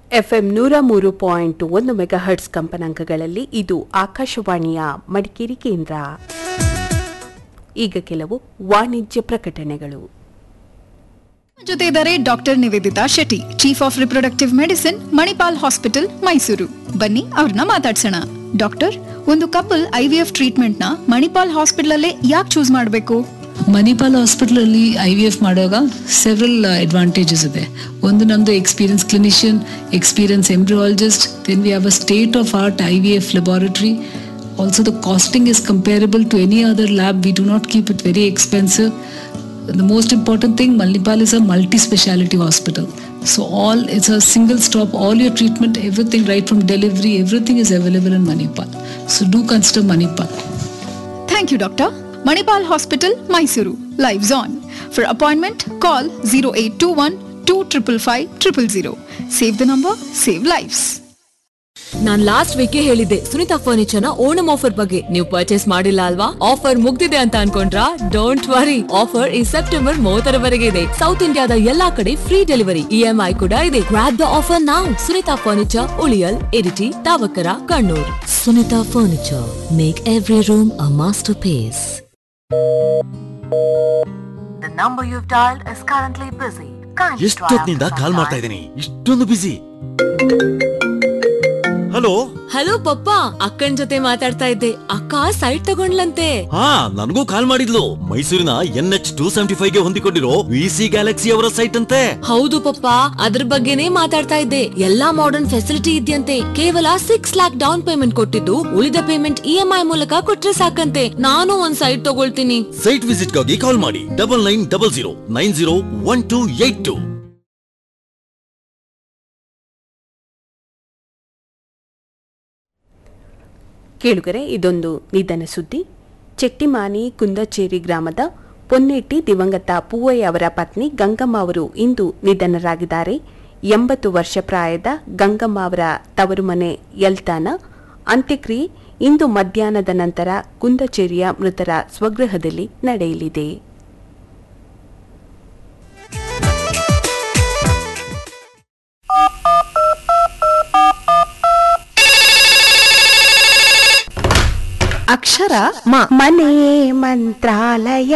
FM ನೂರ ಮೂರು point ಒಂದು ಮೆಗಾಹರ್ಟ್ಸ್ ಕಂಪನಾಂಕಗಳಲ್ಲಿ ಇದು ಆಕಾಶವಾಣಿಯ ಮಡಿಕೇರಿ ಕೇಂದ್ರ ಈಗ ಕೆಲವು ವಾಣಿಜ್ಯ ಪ್ರಕಟಣೆಗಳು ಜೊತೆ ಇದ್ದಾರೆ doctor Nivedita Shetty chief of reproductive medicine Manipal hospital Mysuru ಬನ್ನಿ ಅವ್ರನ್ನ ಮಾತಾಡ್ಸೋಣ ಡಾಕ್ಟರ್ ಒಂದು couple I V F treatment ನ ಮಣಿಪಾಲ್ ಹಾಸ್ಪಿಟಲ್ ಅಲ್ಲೇ ಯಾಕೆ ಚೂಸ್ ಮಾಡಬೇಕು ಮಣಿಪಾಲ್ ಹಾಸ್ಪಿಟಲ್ ಅಲ್ಲಿ ಐ ವಿ ಎಫ್ ಮಾಡುವಾಗ ಸೆವೆರಲ್ ಅಡ್ವಾಂಟೇಜಸ್ ಇದೆ ಒಂದು ನಮ್ದು experience clinician experience embryologist then we have a state of art I V F laboratory also the costing is comparable to any other lab we do not keep it very expensive the most important thing Manipal is a multi-speciality hospital so all it's a single stop all your treatment everything right from delivery everything is available in Manipal so do consider Manipal thank you doctor Manipal hospital Mysuru lives on for appointment call zero eight two one two triple five triple zero save the number save lives ನಾನ್ last week ಹೇಳಿದ್ದೆ Sunita furniture ನ Onam offer ಬಗ್ಗೆ ನೀವು purchase ಮಾಡಿಲ್ಲ ಅಲ್ವಾ offer ಮುಗ್ದಿದೆ ಅಂತ ಅನ್ಕೊಂಡ್ರಾ ಡೋಂಟ್ ವರಿ ಆಫರ್ ಈ ಸೆಪ್ಟೆಂಬರ್ ಮೂವತ್ತರವರೆಗೆ ಇದೆ ಸೌತ್ ಇಂಡಿಯಾದ ಎಲ್ಲಾ ಕಡೆ ಫ್ರೀ ಡೆಲಿವರಿ ಇಎಂಐ ಕೂಡ ಇದೆ ಗ್ರಾಪ್ ದ ಆಫರ್ ನಾವು Sunita furniture Uliyil Iritty Thavakkara Kannur Sunita furniture make every room a masterpiece The number you've dialed is currently busy. Kindly try ಎಷ್ಟೊತ್ತಿನಿಂದ after ಕಾಲ್ some ಮಾಡ್ತಾ time. ಇದ್ದೀನಿ ಇಷ್ಟೊಂದು ಬಿಸಿ ಹಲೋ ಹಲೋ ಪಪ್ಪ ಅಕ್ಕನ್ ಜೊತೆ ಮಾತಾಡ್ತಾ ಇದ್ದೆ ಅಕ್ಕ ಸೈಟ್ ತಗೊಂಡ್ಲಂತೆ ಹಾ ನನಗೂ ಕಾಲ್ ಮಾಡಿದ್ಲು ಮೈಸೂರಿನ N H two seventy five ಗೆ ಹೊಂದಿಕೊಂಡಿರೋ ವಿ ಸಿ ಗ್ಯಾಲಕ್ಸಿ ಅವರ ಸೈಟ್ ಅಂತೆ ಹೌದು ಪಪ್ಪ ಅದ್ರ ಬಗ್ಗೆನೇ ಮಾತಾಡ್ತಾ ಇದ್ದೆ ಎಲ್ಲಾ ಮಾಡರ್ನ್ ಫೆಸಿಲಿಟಿ ಇದೆಯಂತೆ ಕೇವಲ ಸಿಕ್ಸ್ ಲ್ಯಾಕ್ ಡೌನ್ ಪೇಮೆಂಟ್ ಕೊಟ್ಟಿದ್ದು ಉಳಿದ ಪೇಮೆಂಟ್ ಇ ಎಂ ಐ ಮೂಲಕ ಕೊಟ್ರೆ ಸಾಕಂತೆ ನಾನು ಒಂದ್ ಸೈಟ್ ತಗೊಳ್ತೀನಿ ಸೈಟ್ ವಿಸಿಟ್ ಗಾಗಿ ಕಾಲ್ ಮಾಡಿ double nine double zero nine zero one two eight two ಕೇಳುಗರೆ ಇದೊಂದು ನಿಧನ ಸುದ್ದಿ ಚೆಟ್ಟಿಮಾನಿ ಕುಂದಚೇರಿ ಗ್ರಾಮದ ಪೊನ್ನೆಟ್ಟಿ ದಿವಂಗತ ಪೂವಯ್ಯ ಅವರ ಪತ್ನಿ ಗಂಗಮ್ಮ ಅವರು ಇಂದು ನಿಧನರಾಗಿದ್ದಾರೆ ಎಂಬತ್ತು ವರ್ಷ ಪ್ರಾಯದ ಗಂಗಮ್ಮ ಅವರ ತವರು ಮನೆ ಯಲ್ತಾನ ಅಂತ್ಯಕ್ರಿಯೆ ಇಂದು ಮಧ್ಯಾಹ್ನದ ನಂತರ ಕುಂದಚೇರಿಯ ಮೃತರ ಸ್ವಗೃಹದಲ್ಲಿ ನಡೆಯಲಿದೆ ಅಕ್ಷರ ಮನೆ ಮಂತ್ರಾಲಯ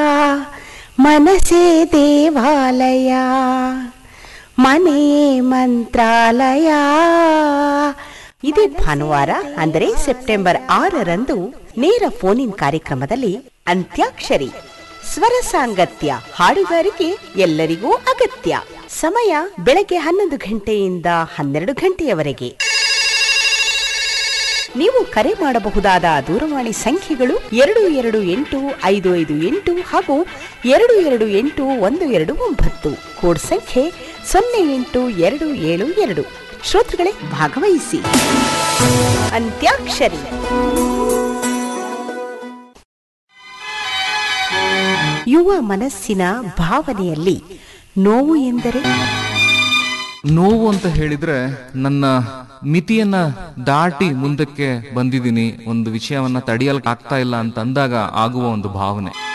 ಮನಸೇ ದೇವಾಲಯ ಮನೆ ಮಂತ್ರಾಲಯ ಇದೇ ಭಾನುವಾರ ಅಂದರೆ ಸೆಪ್ಟೆಂಬರ್ ಆರರಂದು ನೇರ ಫೋನಿನ್ ಕಾರ್ಯಕ್ರಮದಲ್ಲಿ ಅಂತ್ಯಾಕ್ಷರಿ ಸ್ವರ ಸಾಂಗತ್ಯ ಹಾಡುಗಾರಿಕೆ ಎಲ್ಲರಿಗೂ ಅಗತ್ಯ ಸಮಯ ಬೆಳಗ್ಗೆ ಹನ್ನೊಂದು ಗಂಟೆಯಿಂದ ಹನ್ನೆರಡು ಗಂಟೆಯವರೆಗೆ ನೀವು ಕರೆ ಮಾಡಬಹುದಾದ ದೂರವಾಣಿ ಸಂಖ್ಯೆಗಳು ಎರಡು ಎರಡು ಎಂಟು ಐದು ಐದು ಎಂಟು ಹಾಗೂ ಎರಡು ಎರಡು ಎಂಟು ಒಂದು ಎರಡು ಒಂಬತ್ತು ಕೋಡ್ ಸಂಖ್ಯೆ ಸೊನ್ನೆ ಎಂಟು ಎರಡು ಏಳು ಎರಡು ಶ್ರೋತೃಗಳೇ ಭಾಗವಹಿಸಿ ಅಂತ್ಯಾಕ್ಷರಿ ಯುವ ಮನಸ್ಸಿನ ಭಾವನೆಯಲ್ಲಿ ನೋವು ಎಂದರೆ ನೋವು ಅಂತ ಹೇಳಿದ್ರೆ ನನ್ನ ಮಿತಿಯನ್ನ ದಾಟಿ ಮುಂದಕ್ಕೆ ಬಂದಿದ್ದೀನಿ ಒಂದು ವಿಷಯವನ್ನ ತಡೆಯಲ್ ಆಗ್ತಾ ಇಲ್ಲ ಅಂತ ಅಂದಾಗ ಆಗುವ ಒಂದು ಭಾವನೆ